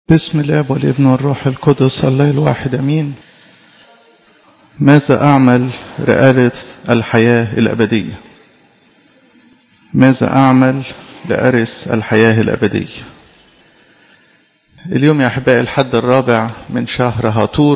بسم الاب والابن والروح القدس الله الواحد امين ماذا اعمل لارث الحياه الابديه ماذا اعمل لارث الحياه الابديه اليوم يا احبائي الحد الرابع من شهر هاطور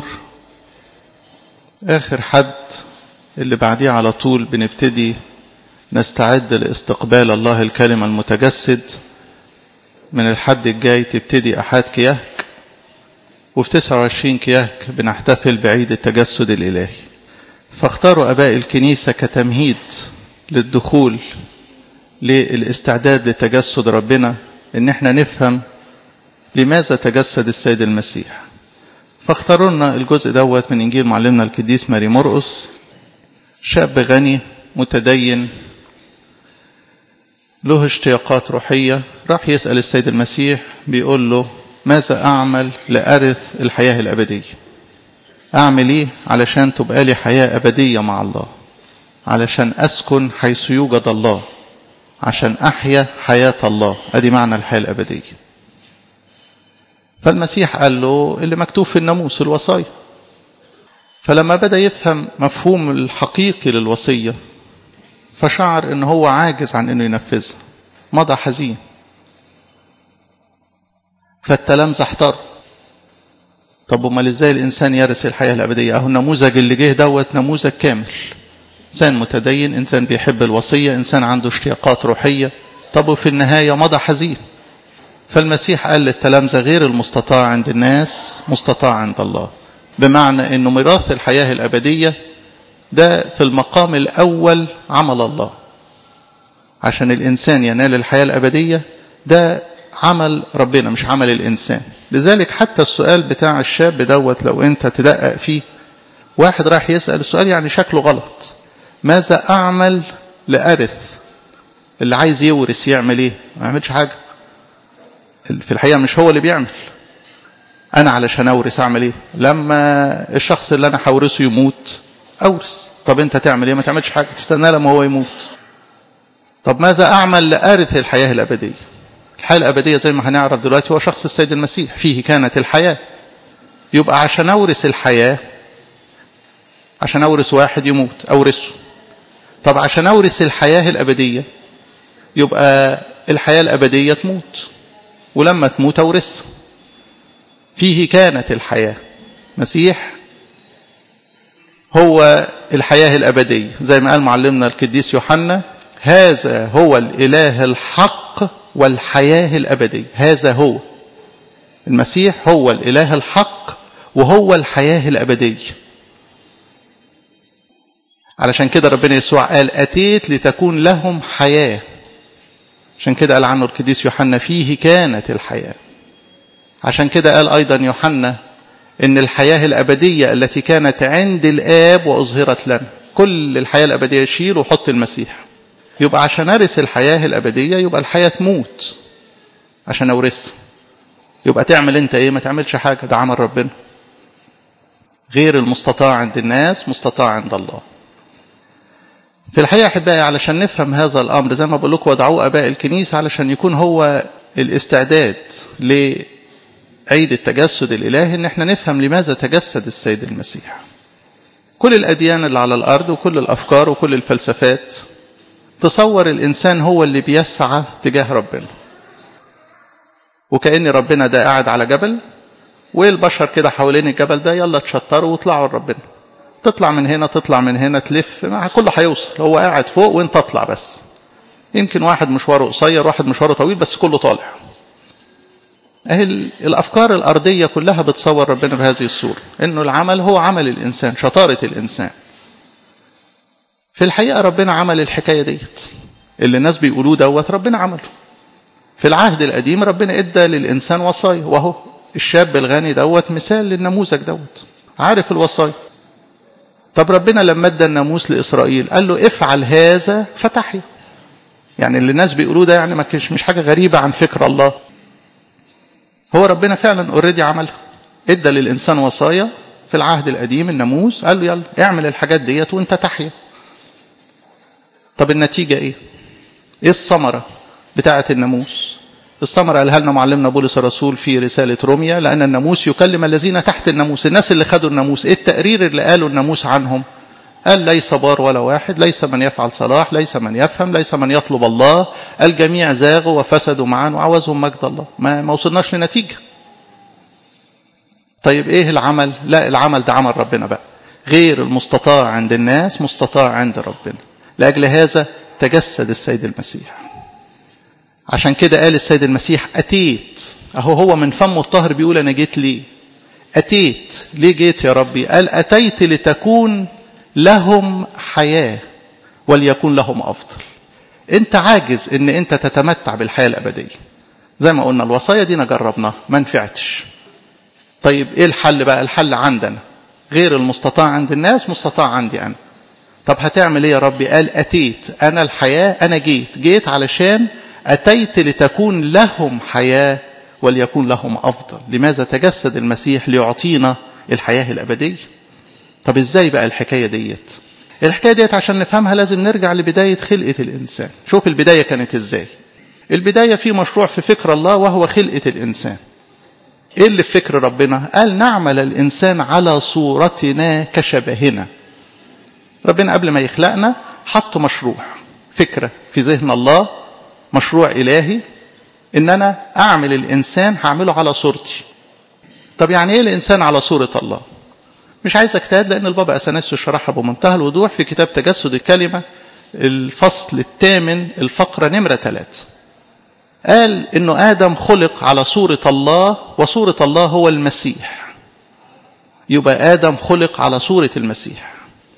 اخر حد اللي بعديه على طول بنبتدي نستعد لاستقبال الله الكلمه المتجسد من الحد الجاي تبتدي أحد كيهك وفي 29 كيهك بنحتفل بعيد التجسد الإلهي فاختاروا أباء الكنيسة كتمهيد للدخول للاستعداد لتجسد ربنا إن احنا نفهم لماذا تجسد السيد المسيح فاختاروا لنا الجزء دوت من إنجيل معلمنا القديس ماري مرقس شاب غني متدين له اشتياقات روحية راح يسأل السيد المسيح بيقول له ماذا أعمل لأرث الحياة الأبدية أعمل إيه علشان تبقى لي حياة أبدية مع الله علشان أسكن حيث يوجد الله عشان أحيا حياة الله أدي معنى الحياة الأبدية فالمسيح قال له اللي مكتوب في الناموس الوصايا فلما بدأ يفهم مفهوم الحقيقي للوصية فشعر ان هو عاجز عن انه ينفذها مضى حزين فالتلامذة احتار طب امال ازاي الانسان يرث الحياه الابديه اهو النموذج اللي جه دوت نموذج كامل انسان متدين انسان بيحب الوصيه انسان عنده اشتياقات روحيه طب وفي النهايه مضى حزين فالمسيح قال للتلامذة غير المستطاع عند الناس مستطاع عند الله بمعنى انه ميراث الحياه الابديه ده في المقام الأول عمل الله عشان الإنسان ينال الحياة الأبدية ده عمل ربنا مش عمل الإنسان لذلك حتى السؤال بتاع الشاب دوت لو أنت تدقق فيه واحد راح يسأل السؤال يعني شكله غلط ماذا أعمل لأرث اللي عايز يورث يعمل إيه ما يعملش حاجة في الحقيقة مش هو اللي بيعمل أنا علشان أورث أعمل إيه لما الشخص اللي أنا هورثه يموت أورث طب أنت تعمل إيه ما تعملش حاجة تستنى لما هو يموت طب ماذا أعمل لأرث الحياة الأبدية الحياة الأبدية زي ما هنعرف دلوقتي هو شخص السيد المسيح فيه كانت الحياة يبقى عشان أورث الحياة عشان أورث واحد يموت أورثه طب عشان أورث الحياة الأبدية يبقى الحياة الأبدية تموت ولما تموت أورثها فيه كانت الحياة مسيح هو الحياة الأبدية زي ما قال معلمنا القديس يوحنا هذا هو الإله الحق والحياة الأبدية هذا هو المسيح هو الإله الحق وهو الحياة الأبدية علشان كده ربنا يسوع قال أتيت لتكون لهم حياة عشان كده قال عنه القديس يوحنا فيه كانت الحياة عشان كده قال أيضا يوحنا ان الحياة الابدية التي كانت عند الاب واظهرت لنا كل الحياة الابدية يشيل وحط المسيح يبقى عشان ارث الحياة الابدية يبقى الحياة تموت عشان اورثها يبقى تعمل انت ايه ما تعملش حاجة ده عمل ربنا غير المستطاع عند الناس مستطاع عند الله في الحقيقة أحبائي علشان نفهم هذا الأمر زي ما بقول لكم ودعوه أباء الكنيسة علشان يكون هو الاستعداد ل عيد التجسد الإلهي إن احنا نفهم لماذا تجسد السيد المسيح كل الأديان اللي على الأرض وكل الأفكار وكل الفلسفات تصور الإنسان هو اللي بيسعى تجاه ربنا وكأن ربنا ده قاعد على جبل والبشر كده حوالين الجبل ده يلا تشطروا واطلعوا لربنا تطلع من هنا تطلع من هنا تلف مع كله هيوصل هو قاعد فوق وانت تطلع بس يمكن واحد مشواره قصير واحد مشواره طويل بس كله طالع اهي الافكار الارضيه كلها بتصور ربنا بهذه الصوره انه العمل هو عمل الانسان شطاره الانسان في الحقيقه ربنا عمل الحكايه ديت اللي الناس بيقولوه دوت ربنا عمله في العهد القديم ربنا ادى للانسان وصايا وهو الشاب الغني دوت مثال للنموذج دوت عارف الوصايا طب ربنا لما ادى الناموس لاسرائيل قال له افعل هذا فتحيا يعني اللي الناس بيقولوه ده يعني ما مش حاجه غريبه عن فكر الله هو ربنا فعلا اوريدي عملها ادى للانسان وصايا في العهد القديم الناموس قال له يلا اعمل الحاجات ديت وانت تحيا طب النتيجه ايه ايه الثمره بتاعه الناموس الثمرة قالها لنا معلمنا بولس الرسول في رسالة روميا لأن الناموس يكلم الذين تحت الناموس الناس اللي خدوا الناموس إيه التقرير اللي قالوا الناموس عنهم قال ليس بار ولا واحد ليس من يفعل صلاح ليس من يفهم ليس من يطلب الله الجميع زاغوا وفسدوا معا وعوزهم مجد الله ما, ما وصلناش لنتيجة طيب ايه العمل لا العمل ده عمل ربنا بقى غير المستطاع عند الناس مستطاع عند ربنا لأجل هذا تجسد السيد المسيح عشان كده قال السيد المسيح أتيت أهو هو من فمه الطاهر بيقول أنا جيت ليه أتيت ليه جيت يا ربي قال أتيت لتكون لهم حياة وليكون لهم أفضل أنت عاجز أن أنت تتمتع بالحياة الأبدية زي ما قلنا الوصايا دي نجربناها ما نفعتش طيب إيه الحل بقى الحل عندنا غير المستطاع عند الناس مستطاع عندي أنا طب هتعمل ايه يا ربي قال أتيت أنا الحياة أنا جيت جيت علشان أتيت لتكون لهم حياة وليكون لهم أفضل لماذا تجسد المسيح ليعطينا الحياة الأبدية طب إزاي بقى الحكاية ديت الحكاية ديت عشان نفهمها لازم نرجع لبداية خلقة الإنسان شوف البداية كانت إزاي البداية في مشروع في فكر الله وهو خلقة الإنسان إيه اللي في فكر ربنا قال نعمل الإنسان على صورتنا كشبهنا ربنا قبل ما يخلقنا حط مشروع فكرة في ذهن الله مشروع إلهي إن أنا أعمل الإنسان هعمله على صورتي طب يعني إيه الإنسان على صورة الله مش عايز اجتهاد لأن البابا أثناسيوس شرحها بمنتهى الوضوح في كتاب تجسد الكلمة الفصل الثامن الفقرة نمرة ثلاثة قال إنه آدم خلق على صورة الله وصورة الله هو المسيح يبقى آدم خلق على صورة المسيح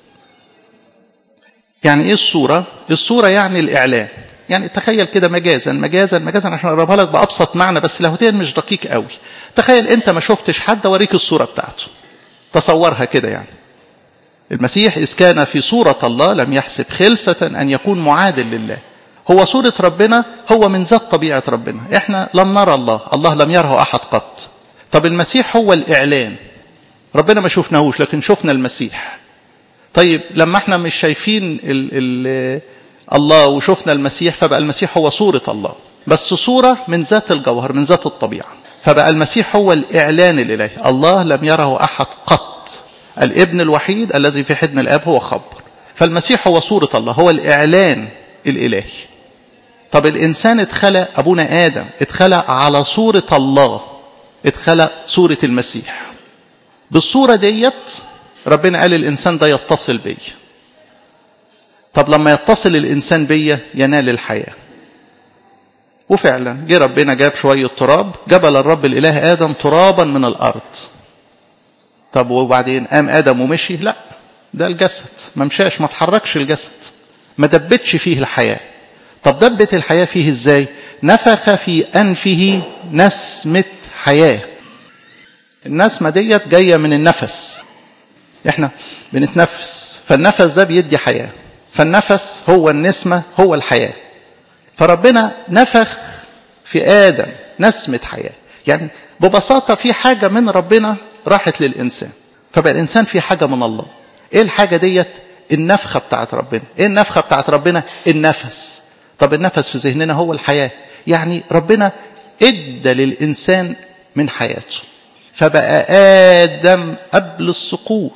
يعني ايه الصورة الصورة يعني الاعلان يعني تخيل كده مجازا مجازا مجازا عشان اقربها لك بابسط معنى بس لاهوتيا مش دقيق قوي تخيل انت ما شفتش حد اوريك الصورة بتاعته تصورها كده يعني المسيح إذ كان في صورة الله لم يحسب خلسة أن يكون معادل لله هو صورة ربنا هو من ذات طبيعة ربنا احنا لم نرى الله الله لم يره أحد قط طب المسيح هو الإعلان ربنا ما شفناهوش لكن شفنا المسيح طيب لما احنا مش شايفين ال ال الله وشفنا المسيح فبقى المسيح هو صورة الله بس صورة من ذات الجوهر من ذات الطبيعة فبقى المسيح هو الإعلان الإلهي الله لم يره أحد قط الابن الوحيد الذي في حضن الآب هو خبر فالمسيح هو صورة الله هو الإعلان الإلهي طب الإنسان اتخلق أبونا آدم اتخلق على صورة الله اتخلق صورة المسيح بالصورة ديت ربنا قال الإنسان ده يتصل بي طب لما يتصل الإنسان بي ينال الحياة وفعلا جه ربنا جاب شوية تراب جبل الرب الإله آدم ترابا من الأرض طب وبعدين قام آدم ومشي لا ده الجسد ما مشاش ما تحركش الجسد ما دبتش فيه الحياة طب دبت الحياة فيه ازاي نفخ في أنفه نسمة حياة النسمة ديت جاية من النفس احنا بنتنفس فالنفس ده بيدي حياة فالنفس هو النسمة هو الحياة فربنا نفخ في آدم نسمة حياة يعني ببساطة في حاجة من ربنا راحت للإنسان فبقى الإنسان في حاجة من الله إيه الحاجة ديت النفخة بتاعت ربنا إيه النفخة بتاعت ربنا النفس طب النفس في ذهننا هو الحياة يعني ربنا ادى للإنسان من حياته فبقى آدم قبل السقوط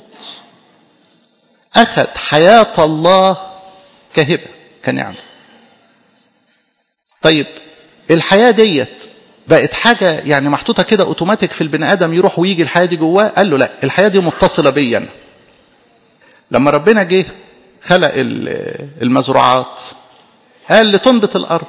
أخذ حياة الله كهبة كنعمة طيب الحياة ديت بقت حاجة يعني محطوطة كده اوتوماتيك في البني آدم يروح ويجي الحياة دي جواه قال له لا الحياة دي متصلة بيا أنا لما ربنا جه خلق المزروعات قال لتنبت الأرض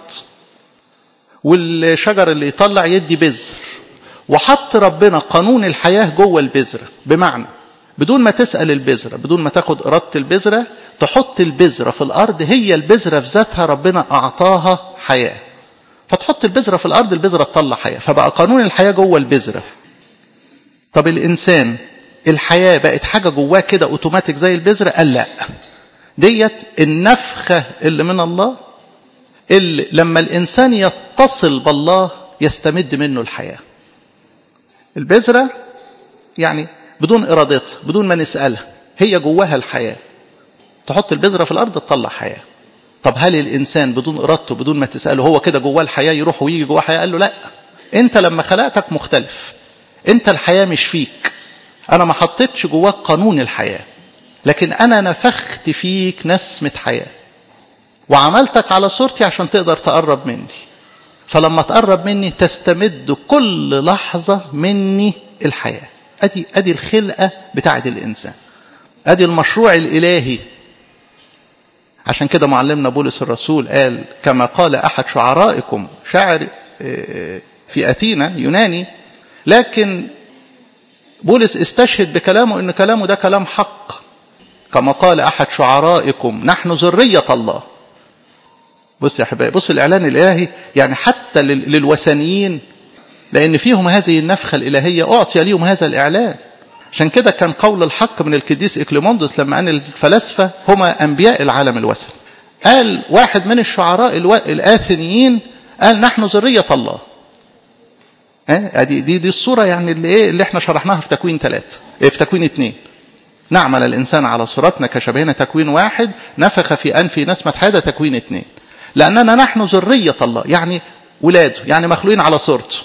والشجر اللي يطلع يدي بذر وحط ربنا قانون الحياة جوه البذرة بمعنى بدون ما تسأل البذرة بدون ما تاخد إرادة البذرة تحط البذرة في الأرض هي البذرة في ذاتها ربنا أعطاها حياة فتحط البذرة في الأرض البذرة تطلع حياة فبقى قانون الحياة جوه البذرة طب الإنسان الحياة بقت حاجة جواه كده أوتوماتيك زي البذرة قال لا ديت النفخة اللي من الله اللي لما الإنسان يتصل بالله يستمد منه الحياة البذرة يعني بدون إرادتها بدون ما نسألها هي جواها الحياة تحط البذرة في الأرض تطلع حياة طب هل الإنسان بدون إرادته بدون ما تسأله هو كده جواه الحياة يروح ويجي جواه حياة قال له لا أنت لما خلقتك مختلف أنت الحياة مش فيك أنا ما حطيتش جواك قانون الحياة لكن أنا نفخت فيك نسمة حياة وعملتك على صورتي عشان تقدر تقرب مني فلما تقرب مني تستمد كل لحظة مني الحياة أدي, أدي الخلقة بتاعة الإنسان أدي المشروع الإلهي عشان كده معلمنا بولس الرسول قال كما قال أحد شعرائكم شاعر في أثينا يوناني لكن بولس استشهد بكلامه ان كلامه ده كلام حق كما قال احد شعرائكم نحن ذرية الله بص يا حبايبي بص الاعلان الالهي يعني حتى للوثنيين لان فيهم هذه النفخة الالهية اعطي ليهم هذا الاعلان عشان كده كان قول الحق من القديس اكليموندوس لما ان الفلاسفة هما انبياء العالم الوثني قال واحد من الشعراء الاثنيين قال نحن ذرية الله دي دي دي الصوره يعني اللي ايه اللي احنا شرحناها في تكوين ثلاثة إيه في تكوين اثنين نعمل الانسان على صورتنا كشبهنا تكوين واحد نفخ في انفي نسمه حياه تكوين اثنين لاننا نحن ذريه الله يعني ولاده يعني مخلوقين على صورته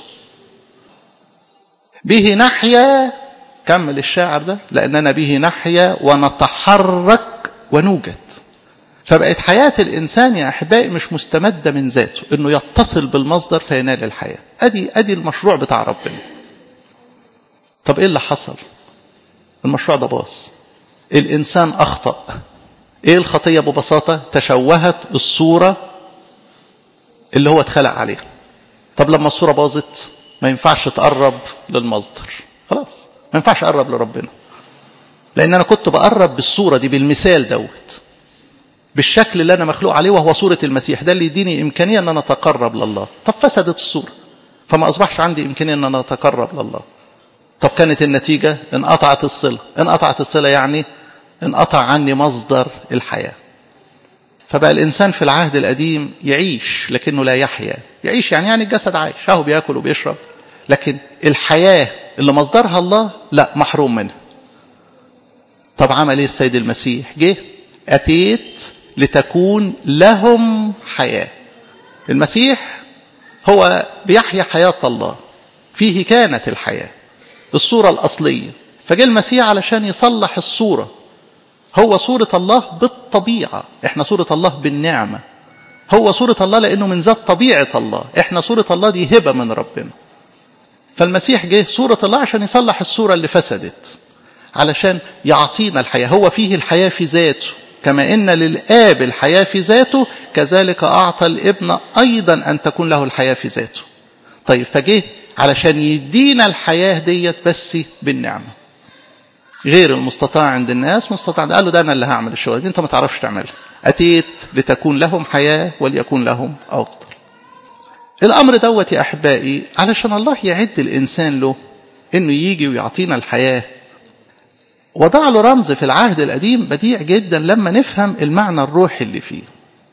به نحيا كمل الشاعر ده لاننا به نحيا ونتحرك ونوجد فبقت حياة الإنسان يا أحبائي مش مستمدة من ذاته إنه يتصل بالمصدر فينال الحياة أدي, أدي المشروع بتاع ربنا طب إيه اللي حصل المشروع ده باظ الإنسان أخطأ إيه الخطية ببساطة تشوهت الصورة اللي هو اتخلق عليها طب لما الصورة باظت ما ينفعش تقرب للمصدر خلاص ما ينفعش أقرب لربنا لأن أنا كنت بقرب بالصورة دي بالمثال دوت بالشكل اللي أنا مخلوق عليه وهو صورة المسيح ده اللي يديني إمكانية أن أنا أتقرب لله طب فسدت الصورة فما أصبحش عندي إمكانية أن أنا أتقرب لله طب كانت النتيجة انقطعت الصلة انقطعت الصلة يعني انقطع عني مصدر الحياة فبقى الإنسان في العهد القديم يعيش لكنه لا يحيا يعيش يعني يعني الجسد عايش هو بياكل وبيشرب لكن الحياة اللي مصدرها الله لا محروم منها طب عمل ايه السيد المسيح جه أتيت لتكون لهم حياة المسيح هو بيحيا حياة الله فيه كانت الحياة الصورة الأصلية فجاء المسيح علشان يصلح الصورة هو صورة الله بالطبيعة احنا صورة الله بالنعمة هو صورة الله لأنه من ذات طبيعة الله احنا صورة الله دي هبة من ربنا فالمسيح جه صورة الله عشان يصلح الصورة اللي فسدت علشان يعطينا الحياة هو فيه الحياة في ذاته كما إن للآب الحياة في ذاته كذلك أعطى الابن أيضا أن تكون له الحياة في ذاته طيب فجه علشان يدينا الحياة ديت بس بالنعمة غير المستطاع عند الناس مستطاع قال له ده أنا اللي هعمل الشغل دي أنت ما تعرفش تعملها أتيت لتكون لهم حياة وليكون لهم أفضل الأمر دوت يا أحبائي علشان الله يعد الإنسان له إنه يجي ويعطينا الحياة وضع له رمز في العهد القديم بديع جدا لما نفهم المعنى الروحي اللي فيه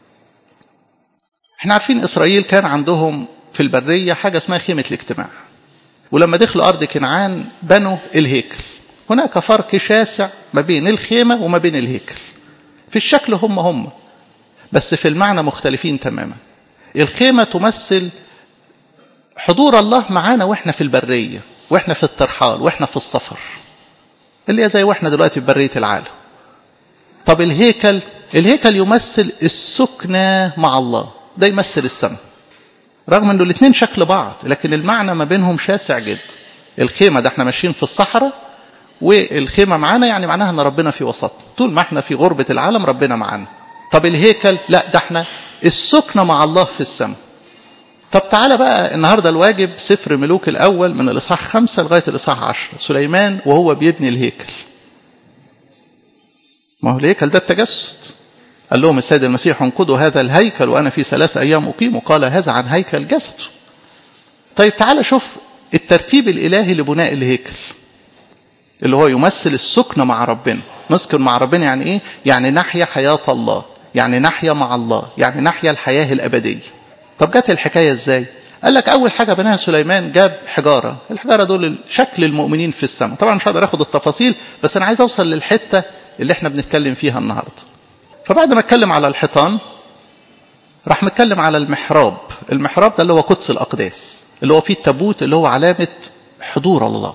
احنا عارفين إسرائيل كان عندهم في البرية حاجة اسمها خيمة الاجتماع ولما دخلوا أرض كنعان بنوا الهيكل هناك فرق شاسع ما بين الخيمة وما بين الهيكل في الشكل هم هم بس في المعنى مختلفين تماما الخيمة تمثل حضور الله معانا واحنا في البرية واحنا في الترحال واحنا في السفر اللي هي زي واحنا دلوقتي في برية العالم طب الهيكل الهيكل يمثل السكنة مع الله ده يمثل السماء رغم انه الاثنين شكل بعض لكن المعنى ما بينهم شاسع جدا الخيمة ده احنا ماشيين في الصحراء والخيمة معانا يعني معناها ان ربنا في وسطنا طول ما احنا في غربة العالم ربنا معانا طب الهيكل لا ده احنا السكنة مع الله في السماء طب تعالى بقى النهاردة الواجب سفر ملوك الأول من الإصحاح خمسة لغاية الإصحاح عشرة سليمان وهو بيبني الهيكل ما هو الهيكل ده التجسد قال لهم السيد المسيح انقضوا هذا الهيكل وأنا في ثلاث أيام أقيم قال هذا عن هيكل جسده طيب تعالى شوف الترتيب الإلهي لبناء الهيكل اللي هو يمثل السكن مع ربنا نسكن مع ربنا يعني إيه؟ يعني نحيا حياة الله يعني نحيا مع الله يعني نحيا الحياة الأبدية طب جت الحكاية ازاي قال لك اول حاجة بناها سليمان جاب حجارة الحجارة دول شكل المؤمنين في السماء طبعا مش هقدر اخد التفاصيل بس انا عايز اوصل للحتة اللي احنا بنتكلم فيها النهاردة فبعد ما اتكلم على الحيطان راح متكلم على المحراب المحراب ده اللي هو قدس الأقداس اللي هو فيه التابوت اللي هو علامة حضور الله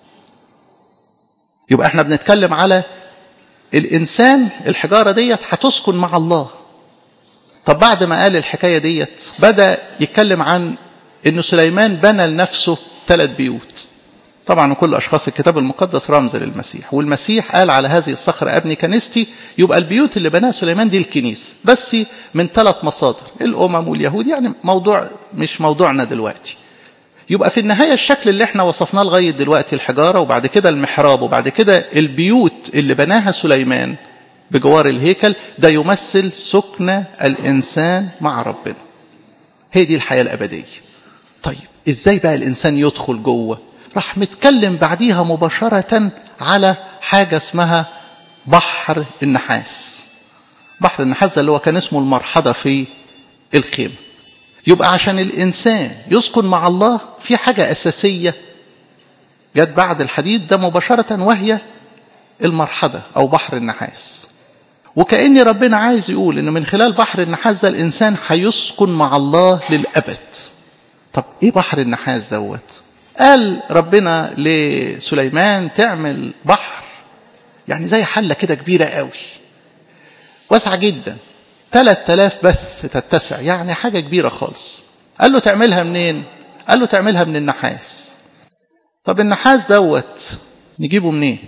يبقى احنا بنتكلم على الإنسان الحجارة ديت هتسكن مع الله طب بعد ما قال الحكاية ديت بدأ يتكلم عن أن سليمان بنى لنفسه ثلاث بيوت طبعا كل أشخاص الكتاب المقدس رمز للمسيح والمسيح قال على هذه الصخرة أبني كنيستي يبقى البيوت اللي بناها سليمان دي الكنيسة بس من ثلاث مصادر الأمم واليهود يعني موضوع مش موضوعنا دلوقتي يبقى في النهاية الشكل اللي احنا وصفناه لغاية دلوقتي الحجارة وبعد كده المحراب وبعد كده البيوت اللي بناها سليمان بجوار الهيكل ده يمثل سكن الإنسان مع ربنا هي دي الحياة الأبدية طيب إزاي بقى الإنسان يدخل جوه راح متكلم بعديها مباشرة على حاجة اسمها بحر النحاس بحر النحاس ده اللي هو كان اسمه المرحضة في الخيمة يبقى عشان الإنسان يسكن مع الله في حاجة أساسية جت بعد الحديد ده مباشرة وهي المرحضة أو بحر النحاس وكأن ربنا عايز يقول إن من خلال بحر النحاس ده الإنسان هيسكن مع الله للأبد طب إيه بحر النحاس دوت قال ربنا لسليمان تعمل بحر يعني زي حلة كده كبيرة قوي واسعة جدا 3000 بث تتسع يعني حاجة كبيرة خالص قال له تعملها منين قال له تعملها من النحاس طب النحاس دوت نجيبه منين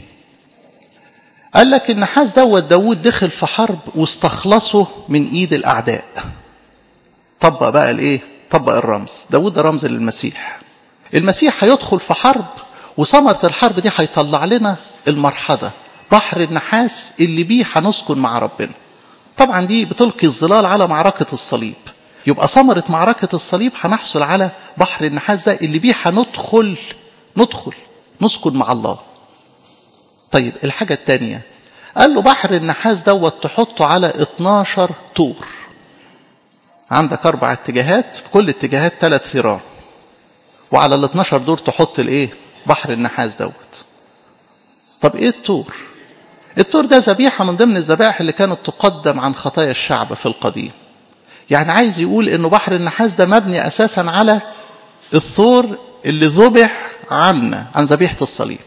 قال لك النحاس دوت داود دخل في حرب واستخلصه من ايد الاعداء طبق بقى الايه طبق الرمز داود ده رمز للمسيح المسيح هيدخل في حرب وثمرة الحرب دي هيطلع لنا المرحضة بحر النحاس اللي بيه هنسكن مع ربنا طبعا دي بتلقي الظلال على معركة الصليب يبقى ثمرة معركة الصليب هنحصل على بحر النحاس ده اللي بيه هندخل ندخل نسكن مع الله طيب الحاجة الثانية قال له بحر النحاس دوت تحطه على 12 طور عندك أربع اتجاهات في كل اتجاهات ثلاث ثيران وعلى ال 12 دور تحط الايه بحر النحاس دوت طب ايه الطور الطور ده ذبيحة من ضمن الذبائح اللي كانت تقدم عن خطايا الشعب في القديم يعني عايز يقول انه بحر النحاس ده مبني اساسا على الثور اللي ذبح عنا عن ذبيحة الصليب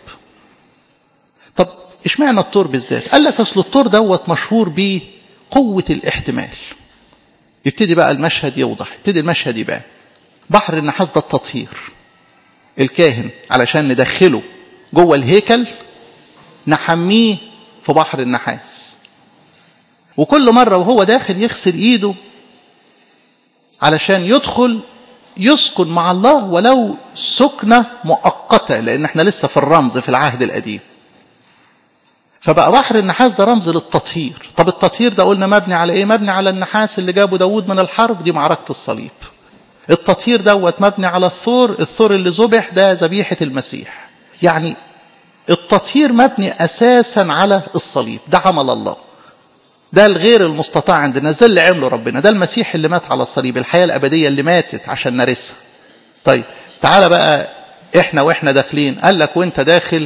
طب اشمعنى الطور بالذات قال لك اصل الطور دوت مشهور بقوة الاحتمال يبتدي بقى المشهد يوضح يبتدي المشهد يبان بحر النحاس ده التطهير الكاهن علشان ندخله جوه الهيكل نحميه في بحر النحاس وكل مرة وهو داخل يغسل ايده علشان يدخل يسكن مع الله ولو سكنة مؤقتة لان احنا لسه في الرمز في العهد القديم فبقى بحر النحاس ده رمز للتطهير طب التطهير ده قلنا مبني على ايه مبني على النحاس اللي جابه داود من الحرب دي معركة الصليب التطهير دوت مبني على الثور الثور اللي ذبح ده ذبيحة المسيح يعني التطهير مبني أساسا على الصليب ده عمل الله ده الغير المستطاع عند الناس ده اللي عمله ربنا ده المسيح اللي مات على الصليب الحياة الأبدية اللي ماتت عشان نرثها طيب تعالى بقى احنا واحنا داخلين قال لك وانت داخل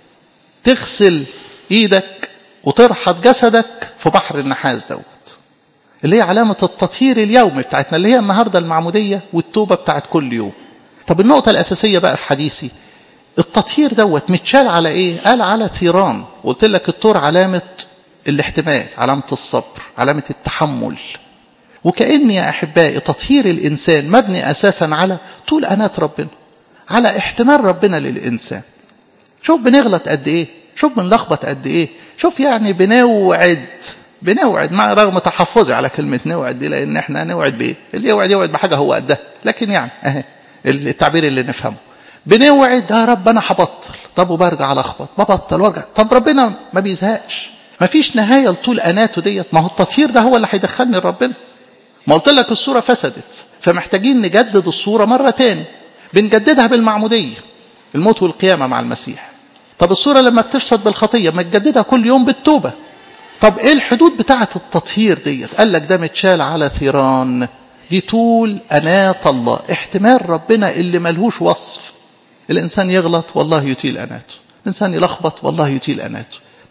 تغسل ايدك وترحض جسدك في بحر النحاس دوت اللي هي علامة التطهير اليومي بتاعتنا اللي هي النهاردة المعمودية والتوبة بتاعت كل يوم طب النقطة الأساسية بقى في حديثي التطهير دوت متشال على ايه قال على ثيران قلت لك الطور علامة الاحتمال علامة الصبر علامة التحمل وكأن يا أحبائي تطهير الإنسان مبني أساسا على طول أنات ربنا على احتمال ربنا للإنسان شوف بنغلط قد إيه شوف بنلخبط قد إيه شوف يعني بنوعد بنوعد مع رغم تحفظي على كلمة نوعد دي لأن احنا نوعد بإيه اللي يوعد يوعد بحاجة هو قدها لكن يعني اهي التعبير اللي نفهمه بنوعد يا رب انا هبطل طب وبرجع الخبط ببطل وارجع طب ربنا ما بيزهقش ما فيش نهايه لطول اناته ديت ما هو التطهير ده هو اللي هيدخلني لربنا ما قلت لك الصوره فسدت فمحتاجين نجدد الصوره مره تاني بنجددها بالمعموديه الموت والقيامه مع المسيح طب الصوره لما بتفسد بالخطيه ما تجددها كل يوم بالتوبه طب ايه الحدود بتاعه التطهير ديت قال لك ده متشال على ثيران دي طول انات الله احتمال ربنا اللي ملهوش وصف الإنسان يغلط والله يطيل أناته الإنسان يلخبط والله يطيل أناته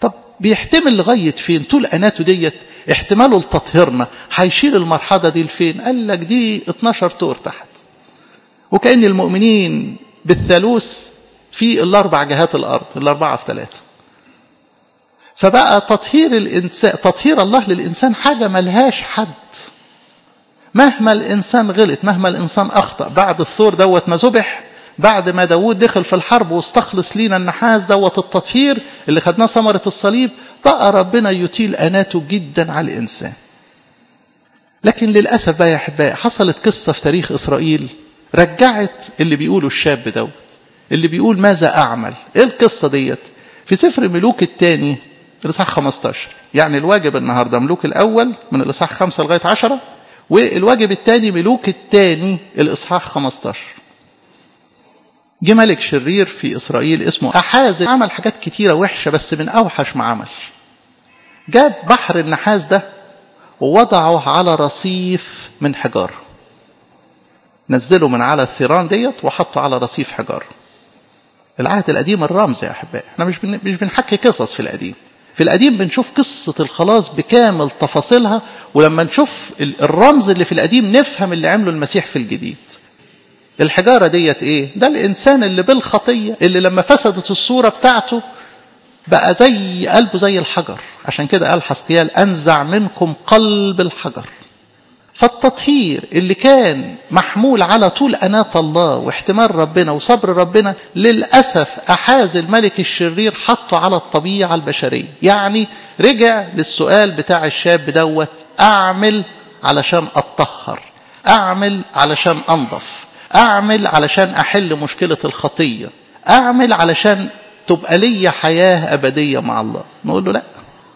طب بيحتمل لغاية فين طول أناته ديت احتماله لتطهيرنا هيشيل المرحلة دي لفين قال لك دي 12 طور تحت وكأن المؤمنين بالثالوث في الأربع جهات الأرض الأربعة في ثلاثة فبقى تطهير الإنسان تطهير الله للإنسان حاجة ملهاش حد مهما الإنسان غلط مهما الإنسان أخطأ بعد الثور دوت ما ذبح بعد ما داود دخل في الحرب واستخلص لينا النحاس دوت التطهير اللي خدناه ثمرة الصليب بقى ربنا يطيل أناته جدا على الإنسان لكن للأسف بقى يا أحبائي حصلت قصة في تاريخ إسرائيل رجعت اللي بيقوله الشاب دوت اللي بيقول ماذا أعمل إيه القصة ديت في سفر ملوك الثاني الإصحاح 15 يعني الواجب النهاردة ملوك الأول من الإصحاح 5 لغاية 10 والواجب الثاني ملوك الثاني الإصحاح 15 جه ملك شرير في إسرائيل اسمه أحازن عمل حاجات كتيرة وحشة بس من أوحش ما عمل جاب بحر النحاس ده ووضعه على رصيف من حجار نزله من على الثيران ديت وحطه على رصيف حجار العهد القديم الرمز يا أحبائي احنا مش بن... مش بنحكي قصص في القديم في القديم بنشوف قصة الخلاص بكامل تفاصيلها ولما نشوف الرمز اللي في القديم نفهم اللي عمله المسيح في الجديد الحجارة ديت ايه ده الانسان اللي بالخطية اللي لما فسدت الصورة بتاعته بقى زي قلبه زي الحجر عشان كده قال حسقيال انزع منكم قلب الحجر فالتطهير اللي كان محمول على طول أناة الله واحتمال ربنا وصبر ربنا للأسف أحاز الملك الشرير حطه على الطبيعة البشرية يعني رجع للسؤال بتاع الشاب دوت أعمل علشان أتطهر أعمل علشان أنظف أعمل علشان أحل مشكلة الخطية أعمل علشان تبقى لي حياة أبدية مع الله نقول له لأ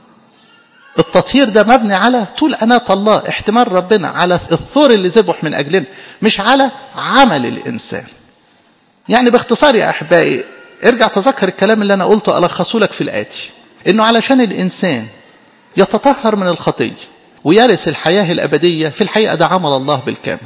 التطهير ده مبني على طول أناة الله احتمال ربنا على الثور اللي ذبح من أجلنا مش على عمل الإنسان يعني باختصار يا أحبائي ارجع تذكر الكلام اللي أنا قلته ألخصه لك في الآتي إنه علشان الإنسان يتطهر من الخطية ويرث الحياة الأبدية في الحقيقة ده عمل الله بالكامل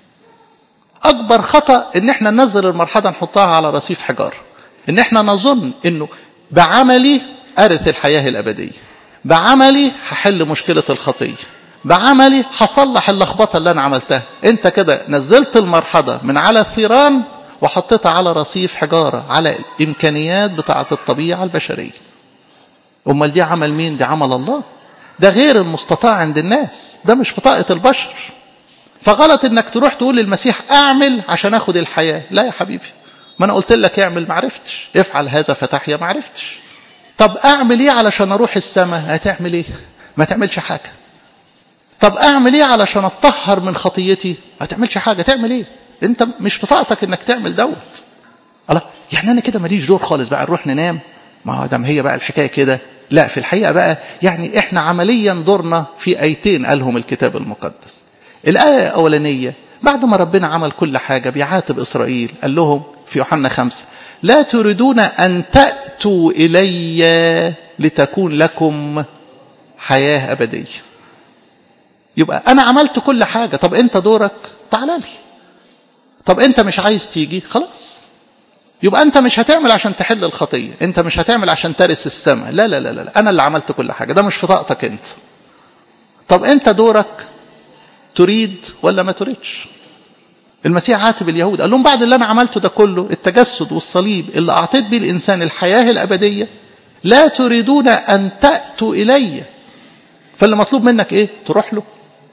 أكبر خطأ إن احنا ننزل المرحلة نحطها على رصيف حجار إن احنا نظن إنه بعملي أرث الحياة الأبدية بعملي هحل مشكلة الخطية بعملي هصلح اللخبطة اللي أنا عملتها أنت كده نزلت المرحلة من على الثيران وحطيتها على رصيف حجارة على الإمكانيات بتاعة الطبيعة البشرية أمال دي عمل مين دي عمل الله ده غير المستطاع عند الناس ده مش في طاقة البشر فغلط انك تروح تقول للمسيح اعمل عشان اخد الحياة لا يا حبيبي ما انا قلت لك اعمل معرفتش افعل هذا فتحيا معرفتش طب اعمل ايه علشان اروح السماء هتعمل ايه ما تعملش حاجة طب اعمل ايه علشان اتطهر من خطيتي ما تعملش حاجة تعمل ايه انت مش في طاقتك انك تعمل دوت الله يعني انا كده ماليش دور خالص بقى نروح ننام ما هو دام هي بقى الحكاية كده لا في الحقيقة بقى يعني احنا عمليا دورنا في ايتين قالهم الكتاب المقدس الآية الأولانية بعد ما ربنا عمل كل حاجة بيعاتب إسرائيل قال لهم في يوحنا خمسة لا تريدون أن تأتوا إلي لتكون لكم حياة أبدية يبقى أنا عملت كل حاجة طب أنت دورك تعال لي طب أنت مش عايز تيجي خلاص يبقى أنت مش هتعمل عشان تحل الخطية أنت مش هتعمل عشان ترث السماء لا لا لا لا أنا اللي عملت كل حاجة ده مش في طاقتك أنت طب أنت دورك تريد ولا ما تريدش المسيح عاتب اليهود قال لهم بعد اللي أنا عملته ده كله التجسد والصليب اللي أعطيت بيه الإنسان الحياة الأبدية لا تريدون أن تأتوا إلي فاللي مطلوب منك إيه تروح له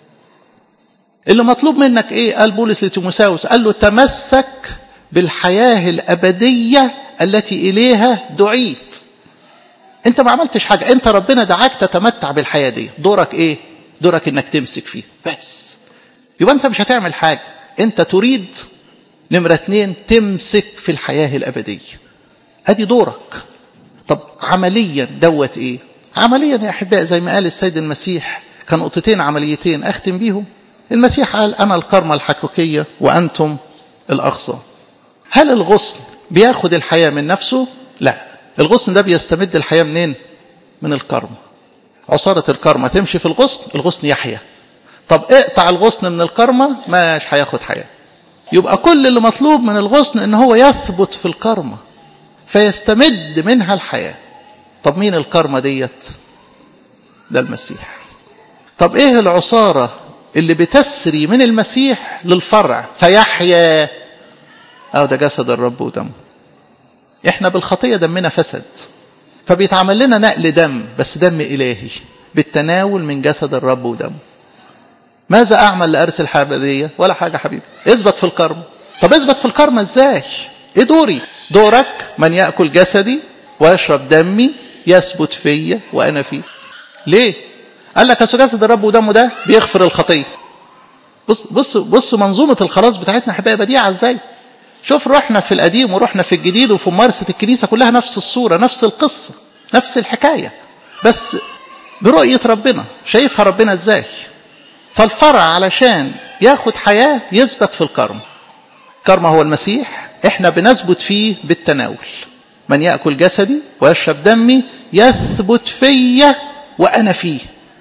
اللي مطلوب منك إيه قال بولس لتيموساوس قال له تمسك بالحياة الأبدية التي إليها دعيت انت ما عملتش حاجة انت ربنا دعاك تتمتع بالحياة دي دورك ايه دورك انك تمسك فيه بس يبقى انت مش هتعمل حاجة انت تريد نمرة اتنين تمسك في الحياة الابدية ادي دورك طب عمليا دوت ايه عمليا يا احباء زي ما قال السيد المسيح كان نقطتين عمليتين اختم بيهم المسيح قال انا الكرمة الحقيقية وانتم الاغصان هل الغصن بياخد الحياة من نفسه لا الغصن ده بيستمد الحياة منين من الكرمة عصارة الكرمة تمشي في الغصن الغصن يحيا طب اقطع الغصن من الكرمة مش هياخد حياة يبقى كل اللي مطلوب من الغصن ان هو يثبت في الكرمة فيستمد منها الحياة طب مين الكرمة ديت ده المسيح طب ايه العصارة اللي بتسري من المسيح للفرع فيحيا اه ده جسد الرب ودمه احنا بالخطية دمنا فسد فبيتعمل لنا نقل دم بس دم إلهي بالتناول من جسد الرب ودمه ماذا أعمل لأرث الحابدية ولا حاجة حبيبي اثبت في الكرم طب اثبت في الكرم ازاي ايه دوري دورك من يأكل جسدي ويشرب دمي يثبت فيا وأنا فيه ليه قال لك أصل جسد الرب ودمه ده بيغفر الخطية بص بص بص منظومة الخلاص بتاعتنا احبائي بديعة ازاي شوف رحنا في القديم ورحنا في الجديد وفي ممارسة الكنيسة كلها نفس الصورة نفس القصة نفس الحكاية بس برؤية ربنا شايفها ربنا ازاي فالفرع علشان ياخد حياة يثبت في الكرم كرم هو المسيح احنا بنثبت فيه بالتناول من يأكل جسدي ويشرب دمي يثبت فيا وأنا فيه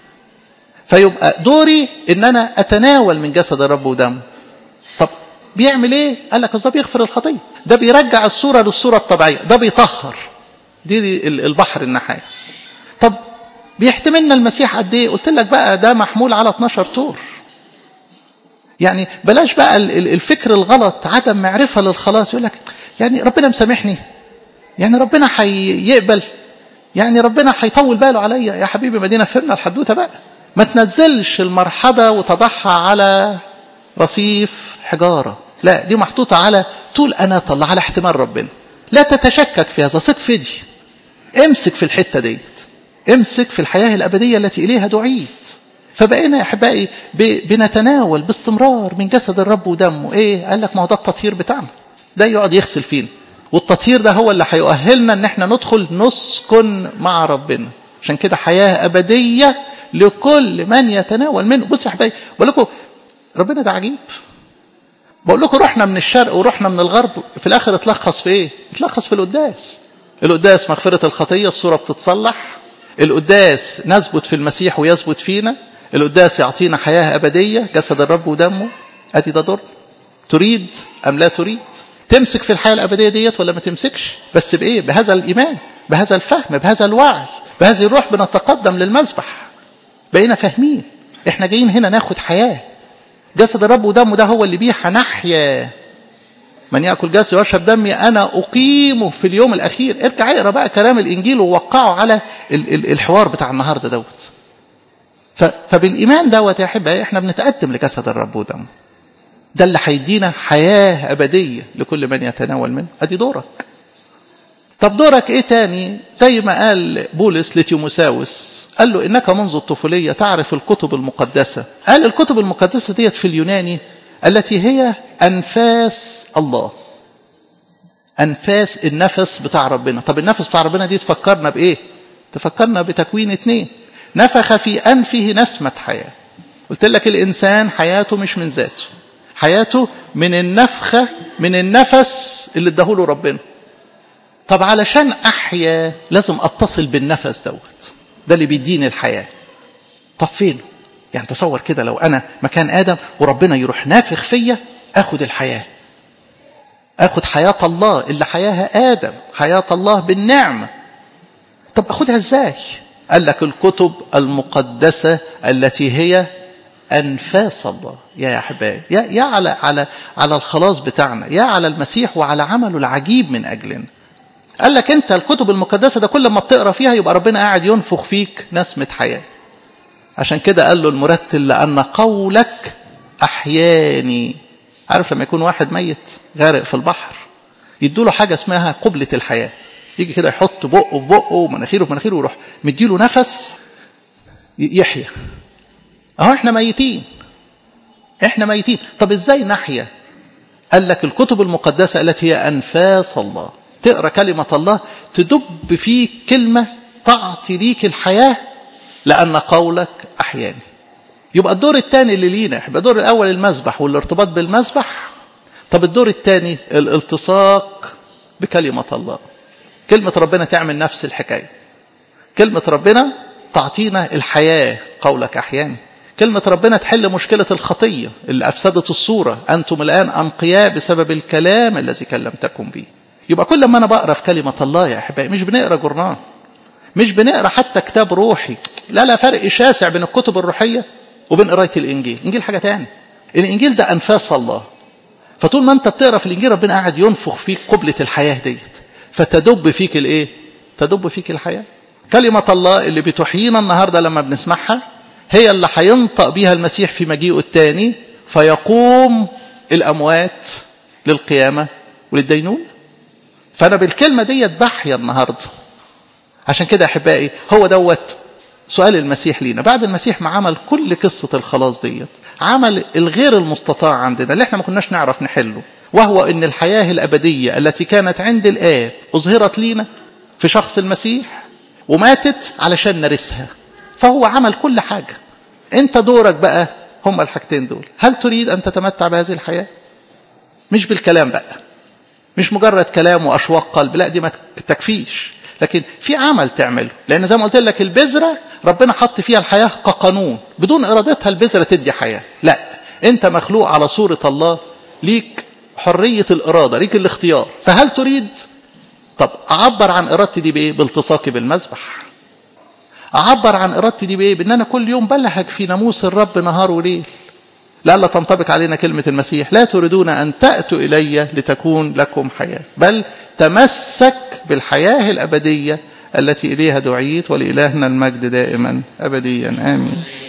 فيبقى دوري ان انا اتناول من جسد الرب ودمه طب بيعمل ايه قال لك ده بيغفر الخطيه ده بيرجع الصوره للصوره الطبيعيه ده بيطهر دي البحر النحاس طب بيحتملنا المسيح قد ايه قلت لك بقى ده محمول على 12 طور يعني بلاش بقى الفكر الغلط عدم معرفه للخلاص يقول لك يعني ربنا مسامحني يعني ربنا هيقبل يعني ربنا هيطول باله عليا يا حبيبي مدينه فهمنا الحدوته بقى ما تنزلش المرحضة وتضعها على رصيف حجارة لا دي محطوطة على طول أنا الله على احتمال ربنا لا تتشكك في هذا ثق في دي امسك في الحتة ديت امسك في الحياة الأبدية التي إليها دعيت فبقينا يا أحبائي بنتناول باستمرار من جسد الرب ودمه إيه قال لك ما هو ده التطهير بتاعنا ده يقعد يغسل فينا والتطهير ده هو اللي هيؤهلنا ان احنا ندخل نسكن مع ربنا عشان كده حياة أبدية لكل من يتناول منه بصوا يا حبايبي بقول لكم ربنا ده عجيب بقول لكم رحنا من الشرق ورحنا من الغرب في الاخر اتلخص في ايه اتلخص في القداس القداس مغفرة الخطية الصورة بتتصلح القداس نثبت في المسيح ويثبت فينا القداس يعطينا حياة أبدية جسد الرب ودمه أدي ده دور تريد أم لا تريد تمسك في الحياة الأبدية ديت ولا ما تمسكش بس بإيه بهذا الإيمان بهذا الفهم بهذا الوعي بهذه الروح بنتقدم للمذبح بقينا فاهمين احنا جايين هنا ناخد حياة جسد الرب ودمه ده هو اللي بيه هنحيا من يأكل جسدي ويشرب دمي أنا أقيمه في اليوم الأخير ارجع اقرا بقى كلام الإنجيل ووقعه على الحوار بتاع النهاردة دوت فبالإيمان دوت يا أحبائي احنا بنتقدم لجسد الرب ودمه ده اللي هيدينا حياة أبدية لكل من يتناول منه أدي دورك طب دورك ايه تاني زي ما قال بولس لتيموساوس قال له إنك منذ الطفولية تعرف الكتب المقدسة قال الكتب المقدسة ديت في اليوناني التي هي أنفاس الله أنفاس النفس بتاع ربنا طب النفس بتاع ربنا دي تفكرنا بإيه تفكرنا بتكوين اتنين نفخ في أنفه نسمة حياة قلت لك الإنسان حياته مش من ذاته حياته من النفخة من النفس اللي اداهوله ربنا طب علشان أحيا لازم أتصل بالنفس دوت ده اللي بيديني الحياة طب فين يعني تصور كده لو أنا مكان آدم وربنا يروح نافخ فيا أخد الحياة أخد حياة الله اللي حياها آدم حياة الله بالنعمة طب أخدها إزاي قال لك الكتب المقدسة التي هي أنفاس الله يا أحبائي يا, يا على, على, على الخلاص بتاعنا يا على المسيح وعلى عمله العجيب من أجلنا قال لك أنت الكتب المقدسة ده كل ما بتقرأ فيها يبقى ربنا قاعد ينفخ فيك نسمة حياة عشان كده قال له المرتل لأن قولك أحياني عارف لما يكون واحد ميت غارق في البحر يدوا له حاجة اسمها قبلة الحياة يجي كده يحط بقه في بقه ومناخيره في مناخيره ويروح مديله نفس يحيا اهو احنا ميتين احنا ميتين طب ازاي نحيا قال لك الكتب المقدسة التي هي أنفاس الله تقرأ كلمة الله تدب فيك كلمة تعطي ليك الحياة لأن قولك أحياني يبقى الدور الثاني اللي لينا يبقى الدور الأول المسبح والارتباط بالمسبح طب الدور الثاني الالتصاق بكلمة الله كلمة ربنا تعمل نفس الحكاية كلمة ربنا تعطينا الحياة قولك أحياني كلمة ربنا تحل مشكلة الخطية اللي أفسدت الصورة أنتم الآن أنقياء بسبب الكلام الذي كلمتكم به يبقى كل ما أنا بقرأ في كلمة الله يا أحبائي مش بنقرأ جرنان مش بنقرا حتى كتاب روحي لا لا فرق شاسع بين الكتب الروحيه وبين قرايه الانجيل الانجيل حاجه تاني الانجيل ده انفاس الله فطول ما انت بتقرا في الانجيل ربنا قاعد ينفخ فيك قبله الحياه ديت فتدب فيك الايه تدب فيك الحياه كلمه الله اللي بتحيينا النهارده لما بنسمعها هي اللي هينطق بيها المسيح في مجيئه الثاني فيقوم الاموات للقيامه وللدينون فانا بالكلمه ديت بحيا النهارده عشان كده احبائي هو دوت سؤال المسيح لينا بعد المسيح ما عمل كل قصة الخلاص ديت عمل الغير المستطاع عندنا اللي احنا ما كناش نعرف نحله وهو ان الحياة الأبدية التي كانت عند الآب أظهرت لينا في شخص المسيح وماتت علشان نرثها فهو عمل كل حاجة انت دورك بقى هما الحاجتين دول هل تريد أن تتمتع بهذه الحياة مش بالكلام بقى مش مجرد كلام وأشواق قلب لا دي ما تكفيش لكن في عمل تعمله لان زي ما قلت لك البذره ربنا حط فيها الحياه كقانون بدون ارادتها البذره تدي حياه لا انت مخلوق على صوره الله ليك حريه الاراده ليك الاختيار فهل تريد طب اعبر عن ارادتي دي بايه بالتصاقي بالمذبح اعبر عن ارادتي دي بايه بان انا كل يوم بلهج في ناموس الرب نهار وليل لألا تنطبق علينا كلمة المسيح لا تريدون أن تأتوا إلي لتكون لكم حياة بل تمسك بالحياة الأبدية التي إليها دعيت ولإلهنا المجد دائما أبديا آمين